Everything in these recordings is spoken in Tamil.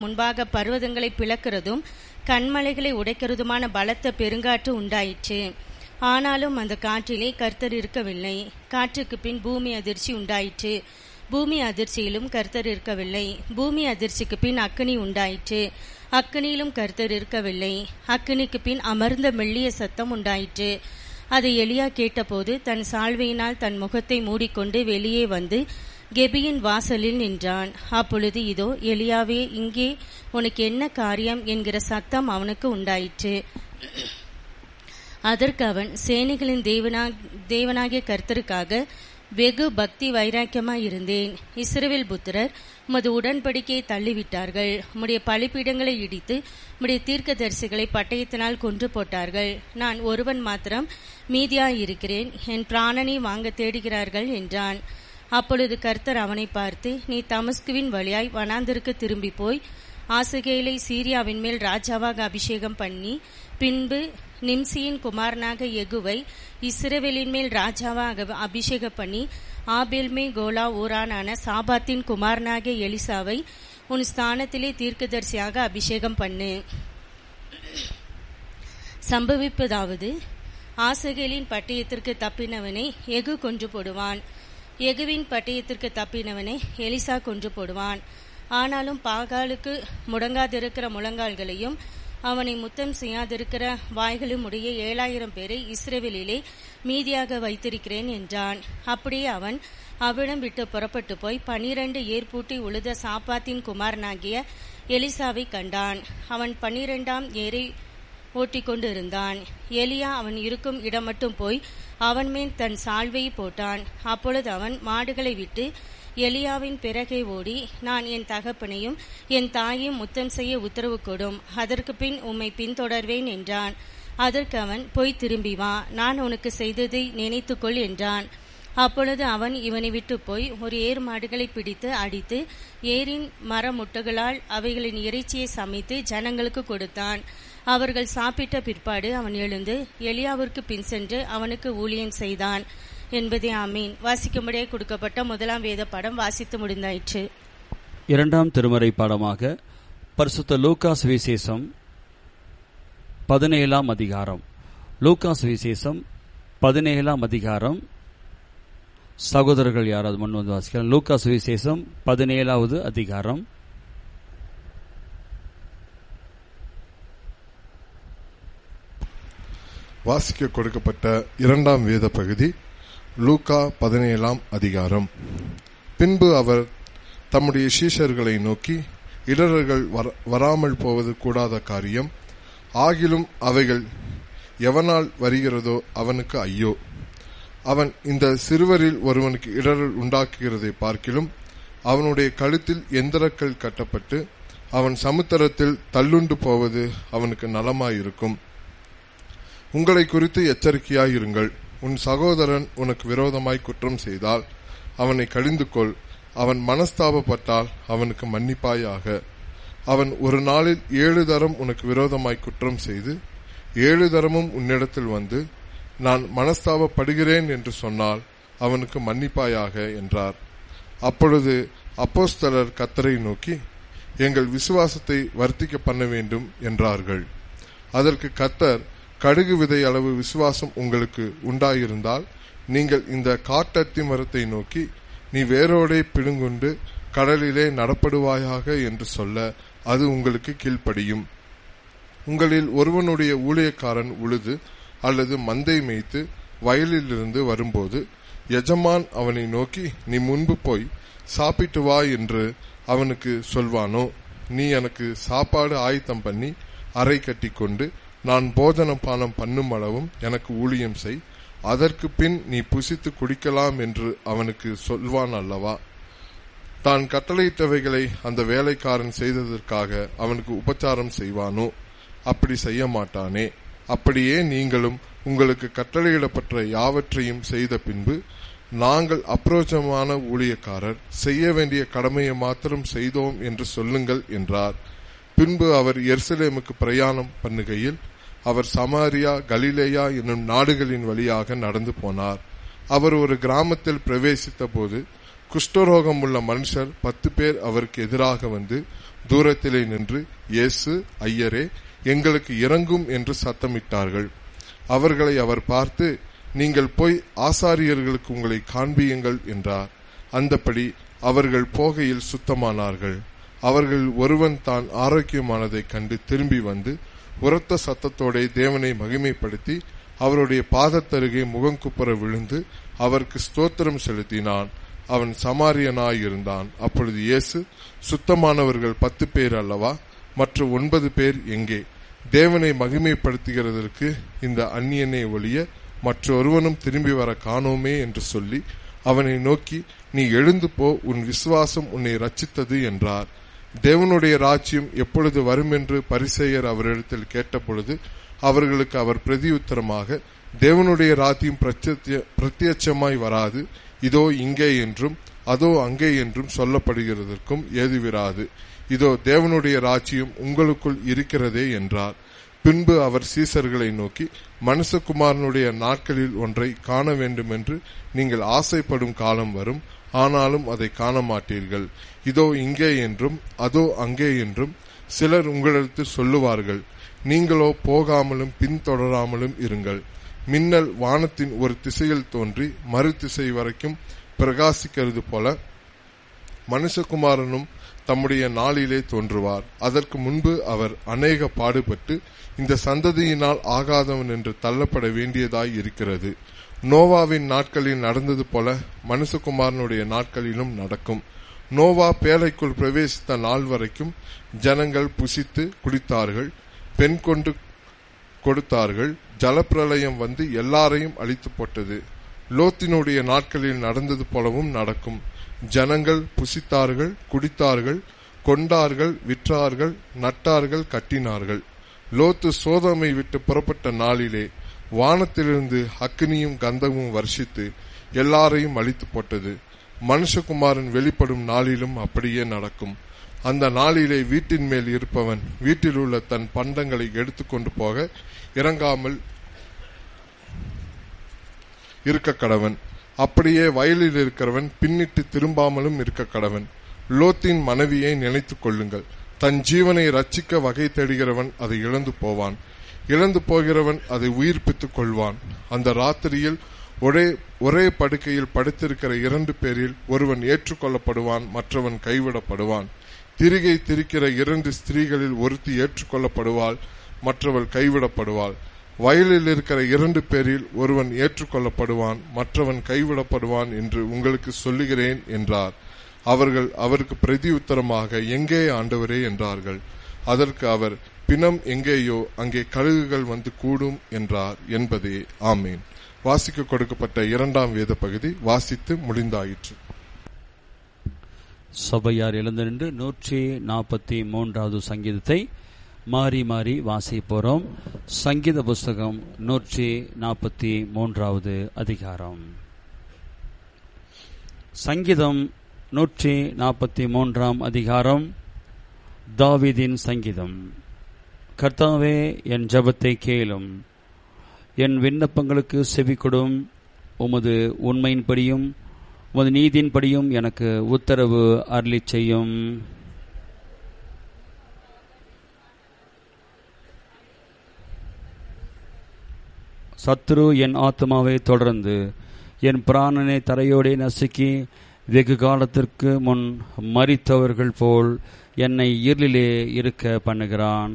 முன்பாக பர்வதங்களை பிளக்கிறதும் கண்மலைகளை உடைக்கிறதுமான பலத்த பெருங்காற்று உண்டாயிற்று ஆனாலும் அந்த காற்றிலே கர்த்தர் இருக்கவில்லை காற்றுக்கு பின் பூமி அதிர்ச்சி உண்டாயிற்று பூமி அதிர்ச்சியிலும் கர்த்தர் இருக்கவில்லை பூமி அதிர்ச்சிக்கு பின் அக்கினி உண்டாயிற்று அக்கினியிலும் கர்த்தர் இருக்கவில்லை அக்கினிக்கு பின் அமர்ந்த மெல்லிய சத்தம் உண்டாயிற்று அதை எலியா கேட்டபோது தன் சால்வையினால் தன் முகத்தை மூடிக்கொண்டு வெளியே வந்து கெபியின் வாசலில் நின்றான் அப்பொழுது இதோ எலியாவே இங்கே உனக்கு என்ன காரியம் என்கிற சத்தம் அவனுக்கு உண்டாயிற்று அதற்கு அவன் சேனைகளின் தேவனா தேவனாகிய கர்த்தருக்காக வெகு பக்தி வைராக்கியமாய் இருந்தேன் இஸ்ரவேல் புத்திரர் உமது உடன்படிக்கையை தள்ளிவிட்டார்கள் உம்முடைய பலிப்பீடங்களை இடித்து உம்முடைய தீர்க்கதரிசிகளை பட்டயத்தினால் கொன்று போட்டார்கள் நான் ஒருவன் மாத்திரம் மீதியாயிருக்கிறேன் என் பிராணனை வாங்க தேடுகிறார்கள் என்றான் அப்பொழுது கர்த்தர் அவனை பார்த்து நீ தமஸ்குவின் வழியாய் வனாந்திற்கு திரும்பி போய் ஆசகேலை சீரியாவின் மேல் ராஜாவாக அபிஷேகம் பண்ணி பின்பு நிம்சியின் குமாரனாக எகுவை இஸ்ரவேலின் மேல் ராஜாவாக அபிஷேகம் பண்ணி ஆபேல்மே கோலா ஊரானான சாபாத்தின் குமாரனாக எலிசாவை உன் ஸ்தானத்திலே தீர்க்கதரிசியாக அபிஷேகம் பண்ணு சம்பவிப்பதாவது ஆசகேலின் பட்டயத்திற்கு தப்பினவனை எகு கொன்று போடுவான் எகுவின் பட்டயத்திற்கு தப்பினவனை எலிசா கொன்று போடுவான் ஆனாலும் பாகாலுக்கு முடங்காதிருக்கிற முழங்கால்களையும் அவனை முத்தம் செய்யாதிருக்கிற வாய்களும் உடைய ஏழாயிரம் பேரை இஸ்ரேவேலிலே மீதியாக வைத்திருக்கிறேன் என்றான் அப்படியே அவன் அவ்விடம் விட்டு புறப்பட்டு போய் பனிரண்டு ஏற்பூட்டி உழுத சாப்பாத்தின் குமாரனாகிய எலிசாவை கண்டான் அவன் பன்னிரெண்டாம் ஏரை ஓட்டிக்கொண்டு இருந்தான் எலியா அவன் இருக்கும் இடம் மட்டும் போய் அவன் மேல் தன் சால்வையை போட்டான் அப்பொழுது அவன் மாடுகளை விட்டு எலியாவின் பிறகே ஓடி நான் என் தகப்பனையும் என் தாயையும் முத்தம் செய்ய உத்தரவு கொடும் அதற்கு பின் உம்மை பின்தொடர்வேன் என்றான் அதற்கு அவன் போய் திரும்பி வா நான் உனக்கு செய்ததை நினைத்துக்கொள் என்றான் அப்பொழுது அவன் இவனை விட்டு போய் ஒரு ஏர் மாடுகளை பிடித்து அடித்து ஏரின் மரமுட்டுகளால் அவைகளின் இறைச்சியை சமைத்து ஜனங்களுக்கு கொடுத்தான் அவர்கள் சாப்பிட்ட பிற்பாடு அவன் எழுந்து எலியாவிற்கு பின் சென்று அவனுக்கு ஊழியம் செய்தான் என்பதே ஆமீன் வாசிக்கும்படியே கொடுக்கப்பட்ட முதலாம் வேத படம் வாசித்து முடிந்தாயிற்று இரண்டாம் திருமறை பாடமாக பரிசுத்த லூகாஸ் விசேஷம் பதினேழாம் அதிகாரம் லூகாஸ் விசேஷம் பதினேழாம் அதிகாரம் சகோதரர்கள் யாராவது முன் வந்து வாசிக்கலாம் லூகாஸ் விசேஷம் பதினேழாவது அதிகாரம் வாசிக்க கொடுக்கப்பட்ட இரண்டாம் வேத பகுதி லூகா பதினேழாம் அதிகாரம் பின்பு அவர் தம்முடைய சீஷர்களை நோக்கி இடரர்கள் வராமல் போவது கூடாத காரியம் ஆகிலும் அவைகள் எவனால் வருகிறதோ அவனுக்கு ஐயோ அவன் இந்த சிறுவரில் ஒருவனுக்கு இடரல் உண்டாக்குகிறதை பார்க்கிலும் அவனுடைய கழுத்தில் எந்திரக்கள் கட்டப்பட்டு அவன் சமுத்திரத்தில் தள்ளுண்டு போவது அவனுக்கு நலமாயிருக்கும் உங்களை குறித்து எச்சரிக்கையாயிருங்கள் உன் சகோதரன் உனக்கு விரோதமாய் குற்றம் செய்தால் அவனை கடிந்து கொள் அவன் மனஸ்தாபப்பட்டால் அவனுக்கு மன்னிப்பாயாக அவன் ஒரு நாளில் ஏழு தரம் உனக்கு விரோதமாய் குற்றம் செய்து ஏழு தரமும் உன்னிடத்தில் வந்து நான் மனஸ்தாபப்படுகிறேன் என்று சொன்னால் அவனுக்கு மன்னிப்பாயாக என்றார் அப்பொழுது அப்போஸ்தலர் கத்தரை நோக்கி எங்கள் விசுவாசத்தை வர்த்திக்க பண்ண வேண்டும் என்றார்கள் அதற்கு கத்தர் கடுகு விதை அளவு விசுவாசம் உங்களுக்கு உண்டாயிருந்தால் நீங்கள் இந்த காட்டத்தி மரத்தை நோக்கி நீ வேரோடே பிடுங்குண்டு கடலிலே நடப்படுவாயாக என்று சொல்ல அது உங்களுக்கு கீழ்ப்படியும் உங்களில் ஒருவனுடைய ஊழியக்காரன் உழுது அல்லது மந்தை மேய்த்து வயலிலிருந்து வரும்போது எஜமான் அவனை நோக்கி நீ முன்பு போய் சாப்பிட்டு வா என்று அவனுக்கு சொல்வானோ நீ எனக்கு சாப்பாடு ஆயத்தம் பண்ணி அறை கட்டி கொண்டு நான் போஜன பானம் பண்ணும் அளவும் எனக்கு ஊழியம் செய் அதற்கு பின் நீ புசித்து குடிக்கலாம் என்று அவனுக்கு சொல்வான் அல்லவா தான் கட்டளையிட்டவைகளை அந்த வேலைக்காரன் செய்ததற்காக அவனுக்கு உபச்சாரம் செய்வானோ அப்படி செய்ய மாட்டானே அப்படியே நீங்களும் உங்களுக்கு கட்டளையிடப்பட்ட யாவற்றையும் செய்த பின்பு நாங்கள் அப்ரோச்சமான ஊழியக்காரர் செய்ய வேண்டிய கடமையை மாத்திரம் செய்தோம் என்று சொல்லுங்கள் என்றார் பின்பு அவர் எருசலேமுக்கு பிரயாணம் பண்ணுகையில் அவர் சமாரியா கலிலேயா என்னும் நாடுகளின் வழியாக நடந்து போனார் அவர் ஒரு கிராமத்தில் பிரவேசித்த போது குஷ்டரோகம் உள்ள மனுஷர் பத்து பேர் அவருக்கு எதிராக வந்து தூரத்திலே நின்று இயேசு ஐயரே எங்களுக்கு இறங்கும் என்று சத்தமிட்டார்கள் அவர்களை அவர் பார்த்து நீங்கள் போய் ஆசாரியர்களுக்கு உங்களை காண்பியுங்கள் என்றார் அந்தப்படி அவர்கள் போகையில் சுத்தமானார்கள் அவர்கள் ஒருவன் தான் ஆரோக்கியமானதைக் கண்டு திரும்பி வந்து உரத்த சத்தத்தோட தேவனை மகிமைப்படுத்தி அவருடைய பாதத்தருகே முகங்குப்புற விழுந்து அவருக்கு ஸ்தோத்திரம் செலுத்தினான் அவன் சமாரியனாயிருந்தான் அப்பொழுது இயேசு சுத்தமானவர்கள் பத்து பேர் அல்லவா மற்ற ஒன்பது பேர் எங்கே தேவனை மகிமைப்படுத்துகிறதற்கு இந்த அந்நியனை ஒழிய மற்றொருவனும் திரும்பி வர காணோமே என்று சொல்லி அவனை நோக்கி நீ எழுந்து போ உன் விசுவாசம் உன்னை ரச்சித்தது என்றார் தேவனுடைய ராஜ்யம் எப்பொழுது வரும் என்று பரிசெயர் அவரிடத்தில் கேட்டபொழுது அவர்களுக்கு அவர் பிரதியுத்தரமாக தேவனுடைய ராஜ்யம் பிரத்யட்சமாய் வராது இதோ இங்கே என்றும் அதோ அங்கே என்றும் சொல்லப்படுகிறதற்கும் ஏதுவிராது இதோ தேவனுடைய ராஜ்யம் உங்களுக்குள் இருக்கிறதே என்றார் பின்பு அவர் சீசர்களை நோக்கி மனுஷகுமாரனுடைய நாட்களில் ஒன்றை காண வேண்டும் என்று நீங்கள் ஆசைப்படும் காலம் வரும் ஆனாலும் அதை காண மாட்டீர்கள் இதோ இங்கே என்றும் அதோ அங்கே என்றும் சிலர் உங்களிடத்தில் சொல்லுவார்கள் நீங்களோ போகாமலும் பின்தொடராமலும் இருங்கள் மின்னல் வானத்தின் ஒரு திசையில் தோன்றி மறு திசை வரைக்கும் பிரகாசிக்கிறது போல மனுஷகுமாரனும் தம்முடைய நாளிலே தோன்றுவார் அதற்கு முன்பு அவர் அநேக பாடுபட்டு இந்த சந்ததியினால் ஆகாதவன் என்று தள்ளப்பட வேண்டியதாய் இருக்கிறது நோவாவின் நாட்களில் நடந்தது போல மனுஷகுமாரனுடைய நாட்களிலும் நடக்கும் நோவா பேழைக்குள் பிரவேசித்த நாள் வரைக்கும் ஜனங்கள் புசித்து குடித்தார்கள் பெண் கொண்டு கொடுத்தார்கள் ஜலப்பிரளயம் வந்து எல்லாரையும் அழித்து போட்டது லோத்தினுடைய நாட்களில் நடந்தது போலவும் நடக்கும் ஜனங்கள் புசித்தார்கள் குடித்தார்கள் கொண்டார்கள் விற்றார்கள் நட்டார்கள் கட்டினார்கள் லோத்து சோதமை விட்டு புறப்பட்ட நாளிலே வானத்திலிருந்து அக்னியும் கந்தமும் வர்ஷித்து எல்லாரையும் அழித்து போட்டது மனுஷகுமாரன் வெளிப்படும் நாளிலும் அப்படியே நடக்கும் அந்த நாளிலே வீட்டின் மேல் இருப்பவன் வீட்டில் உள்ள தன் பண்டங்களை எடுத்துக்கொண்டு போக இறங்காமல் இருக்க கடவன் அப்படியே வயலில் இருக்கிறவன் பின்னிட்டு திரும்பாமலும் இருக்க கடவன் லோத்தின் மனைவியை நினைத்துக் கொள்ளுங்கள் தன் ஜீவனை ரட்சிக்க வகை தேடுகிறவன் அதை இழந்து போவான் இழந்து போகிறவன் அதை உயிர்ப்பித்துக் கொள்வான் அந்த ராத்திரியில் ஒரே ஒரே படுக்கையில் படுத்திருக்கிற இரண்டு பேரில் ஒருவன் ஏற்றுக்கொள்ளப்படுவான் மற்றவன் கைவிடப்படுவான் திரிகை திரிக்கிற இரண்டு ஸ்திரீகளில் ஒருத்தி ஏற்றுக்கொள்ளப்படுவாள் மற்றவள் கைவிடப்படுவாள் வயலில் இருக்கிற இரண்டு பேரில் ஒருவன் ஏற்றுக்கொள்ளப்படுவான் மற்றவன் கைவிடப்படுவான் என்று உங்களுக்கு சொல்லுகிறேன் என்றார் அவர்கள் அவருக்கு பிரதி உத்தரமாக எங்கே ஆண்டவரே என்றார்கள் அதற்கு அவர் பிணம் எங்கேயோ அங்கே கழுகுகள் வந்து கூடும் என்றார் என்பதே ஆமேன் வாசிக்க கொடுக்கப்பட்ட இரண்டாம் வேத பகுதி வாசித்து முடிந்தாயிற்று சபையார் எழுந்து நின்று நூற்றி நாற்பத்தி மூன்றாவது சங்கீதத்தை மாறி மாறி வாசிக்க போறோம் சங்கீத புஸ்தகம் நூற்றி நாற்பத்தி மூன்றாவது அதிகாரம் சங்கீதம் நூற்றி நாற்பத்தி மூன்றாம் அதிகாரம் தாவீதின் சங்கீதம் கர்த்தாவே என் ஜெபத்தை கேளும் என் விண்ணப்பங்களுக்கு செவி கொடும் உமது உண்மையின்படியும் உமது நீதியின்படியும் எனக்கு உத்தரவு அருளிச் செய்யும் சத்ரு என் ஆத்மாவை தொடர்ந்து என் பிராணனை தரையோடே நசுக்கி வெகு காலத்திற்கு முன் மரித்தவர்கள் போல் என்னை இருளிலே இருக்க பண்ணுகிறான்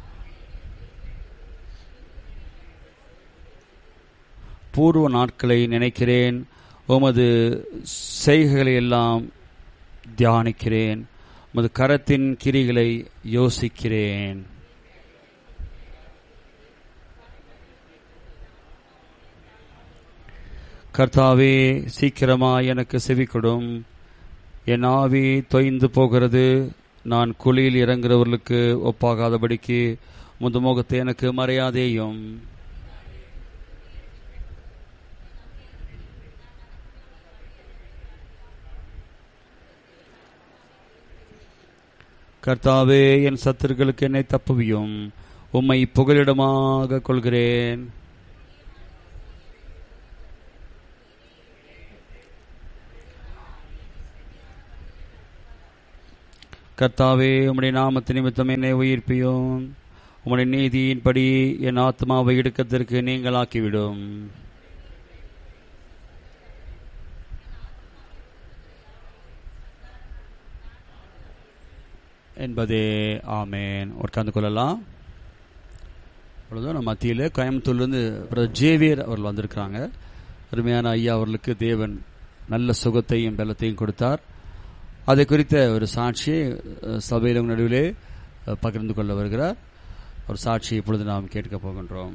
பூர்வ நாட்களை நினைக்கிறேன் உமது செய்கைகளை எல்லாம் தியானிக்கிறேன் உமது கரத்தின் கிரிகளை யோசிக்கிறேன் கர்த்தாவே சீக்கிரமா எனக்கு செவி கொடும் என் ஆவி தொய்ந்து போகிறது நான் குழியில் இறங்குறவர்களுக்கு ஒப்பாகாதபடிக்கு முது முகத்தை எனக்கு மறையாதேயும் கர்த்தாவே என் சத்துருக்களுக்கு என்னை தப்புவியும் உம்மை புகலிடமாக கொள்கிறேன் கர்த்தாவே உம்முடைய நாமத்து நிமித்தம் என்னை உயிர்ப்பியும் உம்முடைய நீதியின்படி என் ஆத்மாவை இடுக்கத்திற்கு நீங்களாக்கிவிடும் என்பதே ஆமேன் உட்கார்ந்து கொள்ளலாம் இப்பொழுது நம்ம மத்தியில் கோயம்புத்தூர்லேருந்து பிரதர் ஜேவியர் அவர்கள் வந்திருக்கிறாங்க அருமையான ஐயா அவர்களுக்கு தேவன் நல்ல சுகத்தையும் பலத்தையும் கொடுத்தார் அதை குறித்த ஒரு சாட்சியை அஹ், சபையிலும் நடுவிலே அஹ், பகிர்ந்து கொள்ள வருகிறார் ஒரு சாட்சி இப்பொழுது நாம் கேட்க போகின்றோம்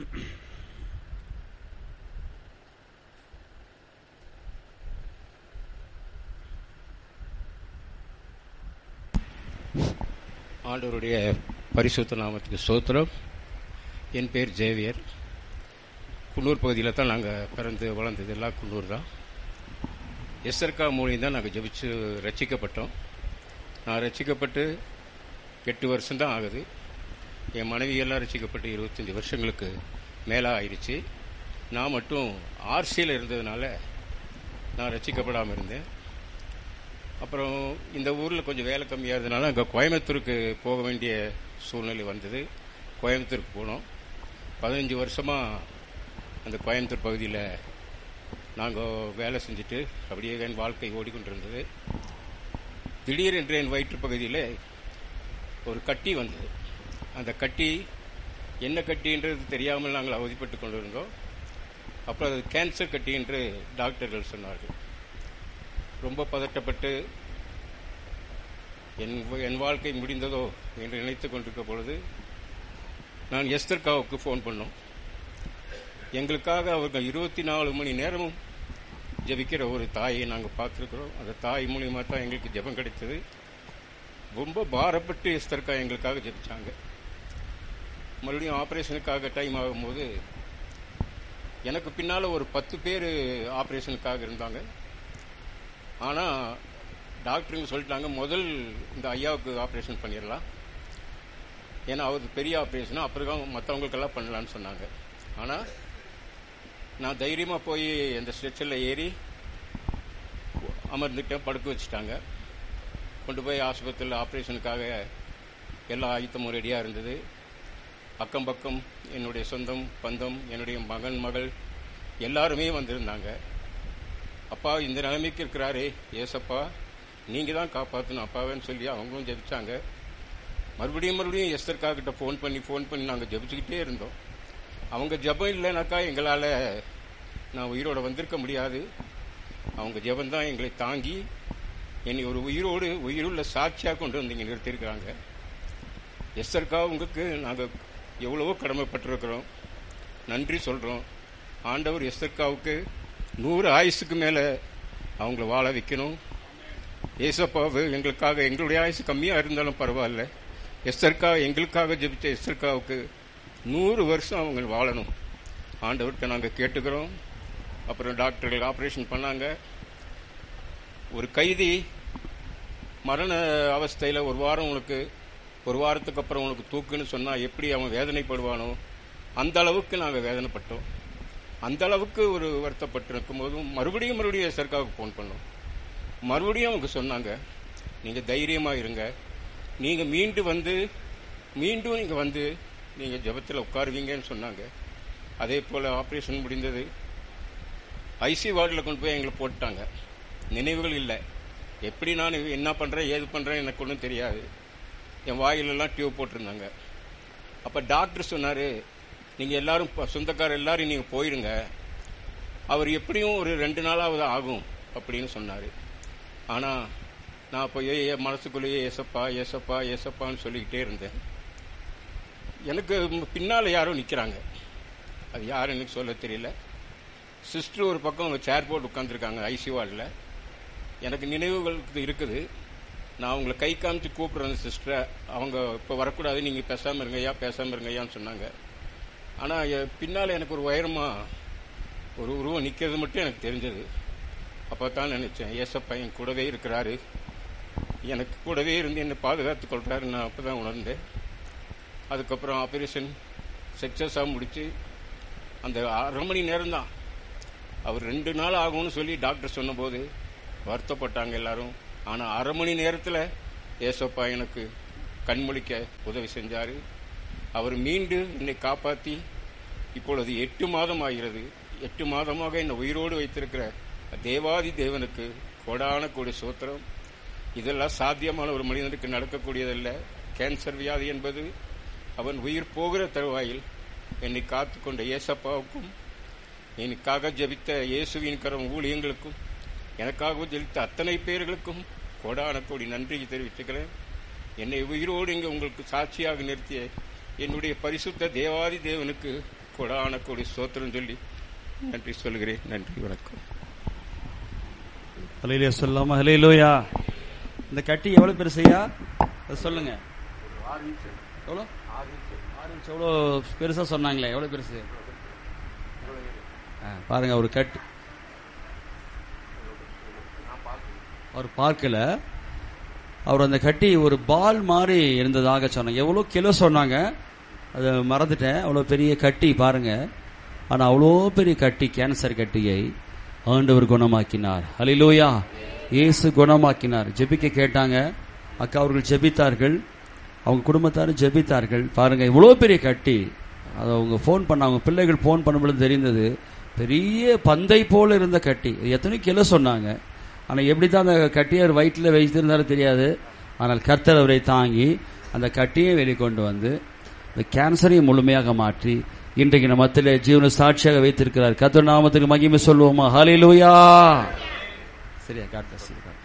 ஆண்டவருடைய பரிசுத்த நாமத்துக்கு சோத்திரம் என் பேர் ஜேவியர் குன்னூர் பகுதியில் தான் நாங்கள் பிறந்து வளர்ந்தது எல்லாம் குன்னூர் தான் எஸ்ஆர்கா மூலியம் தான் நாங்கள் ஜெபிச்சு ரட்சிக்கப்பட்டோம் நான் ரட்சிக்கப்பட்டு எட்டு வருஷம்தான் ஆகுது என் மனைவி எல்லாம் ரட்சிக்கப்பட்டு இருபத்தஞ்சி வருஷங்களுக்கு மேலே ஆயிடுச்சு நான் மட்டும் ஆர்சியில் இருந்ததுனால நான் ரட்சிக்கப்படாமல் இருந்தேன் அப்புறம் இந்த ஊரில் கொஞ்சம் வேலை கம்மியாக இருந்ததுனால அங்கே கோயம்புத்தூருக்கு போக வேண்டிய சூழ்நிலை வந்தது கோயம்புத்தூருக்கு போனோம் பதினஞ்சு வருஷமாக அந்த கோயம்புத்தூர் பகுதியில் நாங்கள் வேலை செஞ்சுட்டு அப்படியே என் வாழ்க்கை ஓடிக்கொண்டிருந்தது திடீரென்று என் வயிற்று பகுதியில் ஒரு கட்டி வந்தது அந்த கட்டி என்ன கட்டின்றது தெரியாமல் நாங்கள் அவதிப்பட்டு கொண்டிருந்தோம் அப்புறம் அது கேன்சர் கட்டி என்று டாக்டர்கள் சொன்னார்கள் ரொம்ப பதட்டப்பட்டு என் என் வாழ்க்கை முடிந்ததோ என்று நினைத்துக் கொண்டிருக்க பொழுது நான் எஸ்தர்காவுக்கு ஃபோன் பண்ணோம் எங்களுக்காக அவர்கள் இருபத்தி நாலு மணி நேரமும் ஜெபிக்கிற ஒரு தாயை நாங்கள் பார்த்துருக்குறோம் அந்த தாய் மூலியமாக தான் எங்களுக்கு ஜெபம் கிடைத்தது ரொம்ப பாரப்பட்டு எஸ்தர்கா எங்களுக்காக ஜெபிச்சாங்க மறுபடியும் ஆப்ரேஷனுக்காக டைம் ஆகும்போது எனக்கு பின்னால் ஒரு பத்து பேர் ஆப்ரேஷனுக்காக இருந்தாங்க ஆனால் டாக்டருங்க சொல்லிட்டாங்க முதல் இந்த ஐயாவுக்கு ஆப்ரேஷன் பண்ணிடலாம் ஏன்னா அவர் பெரிய ஆப்ரேஷன் அப்புறம் மற்றவங்களுக்கெல்லாம் பண்ணலான்னு சொன்னாங்க ஆனால் நான் தைரியமாக போய் அந்த ஸ்ட்ரெச்சரில் ஏறி அமர்ந்துட்டேன் படுக்க வச்சுட்டாங்க கொண்டு போய் ஆஸ்பத்திரியில் ஆப்ரேஷனுக்காக எல்லா ஆயுத்தமும் ரெடியாக இருந்தது அக்கம் பக்கம் என்னுடைய சொந்தம் பந்தம் என்னுடைய மகன் மகள் எல்லாருமே வந்திருந்தாங்க அப்பா இந்த நிலைமைக்கு இருக்கிறாரே ஏசப்பா நீங்கள் தான் காப்பாற்றணும் அப்பாவேன்னு சொல்லி அவங்களும் ஜெபிச்சாங்க மறுபடியும் மறுபடியும் எஸ்தர்கா கிட்ட ஃபோன் பண்ணி ஃபோன் பண்ணி நாங்கள் ஜெபிச்சுக்கிட்டே இருந்தோம் அவங்க ஜெபம் இல்லைனாக்கா எங்களால் நான் உயிரோட வந்திருக்க முடியாது அவங்க ஜெபம் தான் எங்களை தாங்கி என்னை ஒரு உயிரோடு உயிருள்ள சாட்சியாக கொண்டு வந்து இங்கே நிறுத்தியிருக்கிறாங்க எஸ்தர்கா உங்களுக்கு நாங்கள் எவ்வளவோ கடமைப்பட்டிருக்கிறோம் நன்றி சொல்கிறோம் ஆண்டவர் எஸ்தர்காவுக்கு நூறு ஆயுசுக்கு மேலே அவங்கள வாழ வைக்கணும் ஏசப்பாவு எங்களுக்காக எங்களுடைய ஆயுசு கம்மியாக இருந்தாலும் பரவாயில்ல எஸ்தர்கா எங்களுக்காக ஜெபிச்ச எஸ்தர்காவுக்கு நூறு வருஷம் அவங்க வாழணும் ஆண்டவர்கிட்ட நாங்கள் கேட்டுக்கிறோம் அப்புறம் டாக்டர்கள் ஆப்ரேஷன் பண்ணாங்க ஒரு கைதி மரண அவஸ்தையில் ஒரு வாரம் உனக்கு ஒரு வாரத்துக்கு அப்புறம் உனக்கு தூக்குன்னு சொன்னால் எப்படி அவன் வேதனைப்படுவானோ அந்த அளவுக்கு நாங்கள் வேதனைப்பட்டோம் அந்த அளவுக்கு ஒரு வருத்தப்பட்டு இருக்கும்போதும் மறுபடியும் மறுபடியும் சர்க்காவுக்கு ஃபோன் பண்ணோம் மறுபடியும் அவங்க சொன்னாங்க நீங்கள் தைரியமாக இருங்க நீங்கள் மீண்டு வந்து மீண்டும் நீங்கள் வந்து நீங்கள் ஜபத்தில் உட்காருவீங்கன்னு சொன்னாங்க அதே போல் ஆப்ரேஷன் முடிந்தது ஐசி வார்டில் கொண்டு போய் எங்களை போட்டாங்க நினைவுகள் இல்லை எப்படி நான் என்ன பண்ணுறேன் ஏது பண்ணுறேன் எனக்கு ஒன்றும் தெரியாது என் வாயிலெல்லாம் டியூப் போட்டிருந்தாங்க அப்போ டாக்டர் சொன்னார் நீங்கள் எல்லாரும் ப- சொந்தக்காரர் எல்லாரும் நீங்கள் போயிடுங்க அவர் எப்படியும் ஒரு ரெண்டு நாளாவது ஆகும் அப்படின்னு சொன்னார் ஆனால் நான் அப்போ ஏ என் மனசுக்குள்ளேயே ஏசப்பா ஏசப்பா ஏசப்பான்னு சொல்லிக்கிட்டே இருந்தேன் எனக்கு பின்னால் யாரோ நிற்கிறாங்க அது யாரும் எனக்கு சொல்ல தெரியல சிஸ்டர் ஒரு பக்கம் அவங்க சேர் போட்டு உட்காந்துருக்காங்க ஐசி வார்டில் எனக்கு நினைவுகள் இருக்குது நான் அவங்களை கை காமிச்சு கூப்பிட்றேன் சிஸ்டரை அவங்க இப்போ வரக்கூடாது நீங்கள் பேசாமல் இருங்கய்யா பேசாமல் இருங்கய்யான்னு சொன்னாங்க ஆனால் பின்னால் எனக்கு ஒரு உயரமாக ஒரு உருவம் நிற்கிறது மட்டும் எனக்கு தெரிஞ்சது அப்போ தான் நினச்சேன் ஏசப்பா என் கூடவே இருக்கிறாரு எனக்கு கூடவே இருந்து என்னை பாதுகாத்து கொள்கிறாரு நான் அப்போ தான் உணர்ந்தேன் அதுக்கப்புறம் ஆப்ரேஷன் சக்ஸஸாக முடிச்சு அந்த அரை மணி நேரம் தான் அவர் ரெண்டு நாள் ஆகும்னு சொல்லி டாக்டர் சொன்னபோது வருத்தப்பட்டாங்க எல்லாரும் ஆனால் அரை மணி நேரத்தில் ஏசப்பா எனக்கு கண்மொழிக்க உதவி செஞ்சாரு அவர் மீண்டு என்னை காப்பாற்றி இப்பொழுது எட்டு மாதம் ஆகிறது எட்டு மாதமாக என்னை உயிரோடு வைத்திருக்கிற தேவாதி தேவனுக்கு கோடான கோடி சோத்திரம் இதெல்லாம் சாத்தியமான ஒரு மனிதனுக்கு நடக்கக்கூடியதல்ல கேன்சர் வியாதி என்பது அவன் உயிர் போகிற தருவாயில் என்னை காத்துக்கொண்ட ஏசப்பாவுக்கும் எனக்காக ஜெபித்த இயேசுவின் கரம் ஊழியங்களுக்கும் எனக்காக ஜெபித்த அத்தனை பேர்களுக்கும் கோடான கோடி நன்றி தெரிவித்துக்கிறேன் என்னை உயிரோடு இங்கே உங்களுக்கு சாட்சியாக நிறுத்திய என்னுடைய பரிசுத்த தேவாதி தேவனுக்கு கோடான கோடி சோத்திரம் சொல்லி நன்றி சொல்கிறேன் நன்றி வணக்கம் ஹலையிலே சொல்லாமா ஹலையிலோயா இந்த கட்டி எவ்வளவு பெருசையா அதை சொல்லுங்க எவ்வளோ ஆறு இன்ச் எவ்வளோ பெருசா சொன்னாங்களே எவ்வளவு பெருசு ஆ, பாருங்க ஒரு கட்டு அவர் பார்க்கல அவர் அந்த கட்டி ஒரு பால் மாதிரி இருந்ததாக சொன்னாங்க எவ்வளோ கிலோ சொன்னாங்க அதை மறந்துட்டேன் அவ்வளோ பெரிய கட்டி பாருங்க ஆனால் அவ்வளோ பெரிய கட்டி கேன்சர் கட்டியை ஆண்டவர் குணமாக்கினார் ஹலிலூயா இயேசு குணமாக்கினார் ஜெபிக்க கேட்டாங்க அக்கா அவர்கள் ஜெபித்தார்கள் அவங்க குடும்பத்தாரும் ஜெபித்தார்கள் பாருங்க இவ்வளோ பெரிய கட்டி அதை அவங்க ஃபோன் பண்ண அவங்க பிள்ளைகள் ஃபோன் பண்ணும்போது தெரிந்தது பெரிய பந்தை போல இருந்த கட்டி இது எத்தனை கிலோ சொன்னாங்க ஆனால் எப்படி தான் அந்த கட்டியை அவர் வயிற்றில் வைத்திருந்தாலும் தெரியாது ஆனால் கர்த்தர் அவரை தாங்கி அந்த கட்டியை வெளிக்கொண்டு வந்து இந்த கேன்சரையும் முழுமையாக மாற்றி இன்றைக்கு நம்ம மத்தியில ஜீவன சாட்சியாக வைத்திருக்கிறார் கர்த்தர் நாமத்துக்கு மகிமை சொல்லுவோமா ஹalleluya சரியா காட் பிளஸ்